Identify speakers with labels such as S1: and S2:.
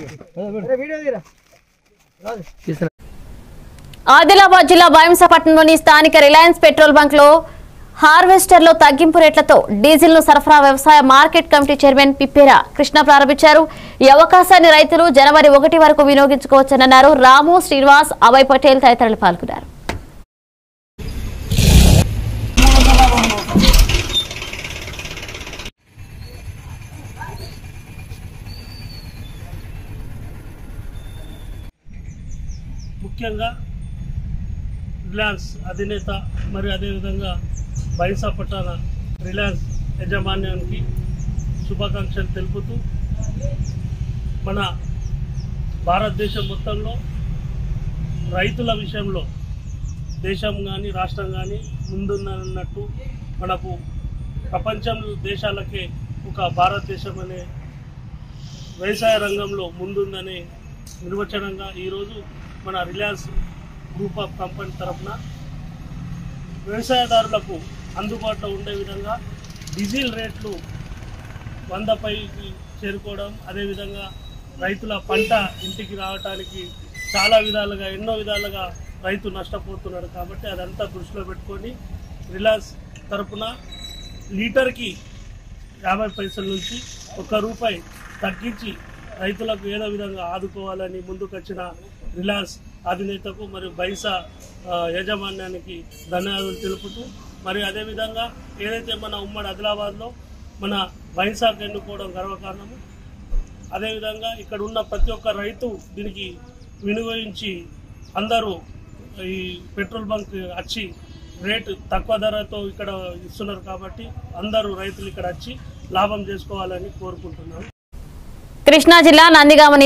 S1: ఆదిలాబాద్ జిల్లా భైంసపట్నంలోని స్థానిక రిలయన్స్ పెట్రోల్ బంక్ లో హార్వెస్టర్ లో తగ్గింపు రేట్లతో డీజిల్ ను సరఫరా వ్యవసాయ market committee chairman Pippera Krishna ప్రారంభించారు ఈ అవకాశాన్ని రైతులు జనవరి ఒకటి వరకు వినియోగించుకోవచ్చన్నారు రాము శ్రీనివాస్ అభయ్ పటేల్ తదితరులు పాల్గొన్నారు
S2: ముఖ్యంగా రిలయన్స్ అధినేత మరియు అదేవిధంగా బైసా పట్టాన రిలయన్స్ యాజమాన్యానికి శుభాకాంక్షలు తెలుపుతూ మన భారతదేశం మొత్తంలో రైతుల విషయంలో దేశం కానీ రాష్ట్రం కానీ ముందున్నట్టు మనకు ప్రపంచం దేశాలకే ఒక భారతదేశం అనే వ్యవసాయ రంగంలో ముందుందనే నిర్వచనంగా ఈరోజు మన రిలయన్స్ గ్రూప్ ఆఫ్ కంపెనీ తరఫున వ్యవసాయదారులకు అందుబాటులో ఉండే విధంగా డీజిల్ రేట్లు వంద పైకి చేరుకోవడం అదేవిధంగా రైతుల పంట ఇంటికి రావడానికి చాలా విధాలుగా ఎన్నో విధాలుగా రైతు నష్టపోతున్నాడు కాబట్టి అదంతా దృష్టిలో పెట్టుకొని రిలయన్స్ తరపున లీటర్కి యాభై పైసల నుంచి ఒక్క రూపాయి తగ్గించి రైతులకు ఏదో విధంగా ఆదుకోవాలని ముందుకొచ్చిన రిలయన్స్ అధినేతకు మరియు బైసా ఆ, యాజమాన్యానికి ధన్యవాదాలు తెలుపుతూ మరి అదేవిధంగా ఏదైతే మన ఉమ్మడి ఆదిలాబాద్లో మన బైసాకు ఎన్నుకోవడం గర్వకారణము అదేవిధంగా ఇక్కడ ఉన్న ప్రతి ఒక్క రైతు దీనికి వినియోగించి అందరూ ఈ పెట్రోల్ బంక్ వచ్చి రేటు తక్కువ ధరతో ఇక్కడ ఇస్తున్నారు కాబట్టి అందరూ రైతులు ఇక్కడ వచ్చి లాభం చేసుకోవాలని కోరుకుంటున్నాను
S1: కృష్ణా జిల్లా నందిగామ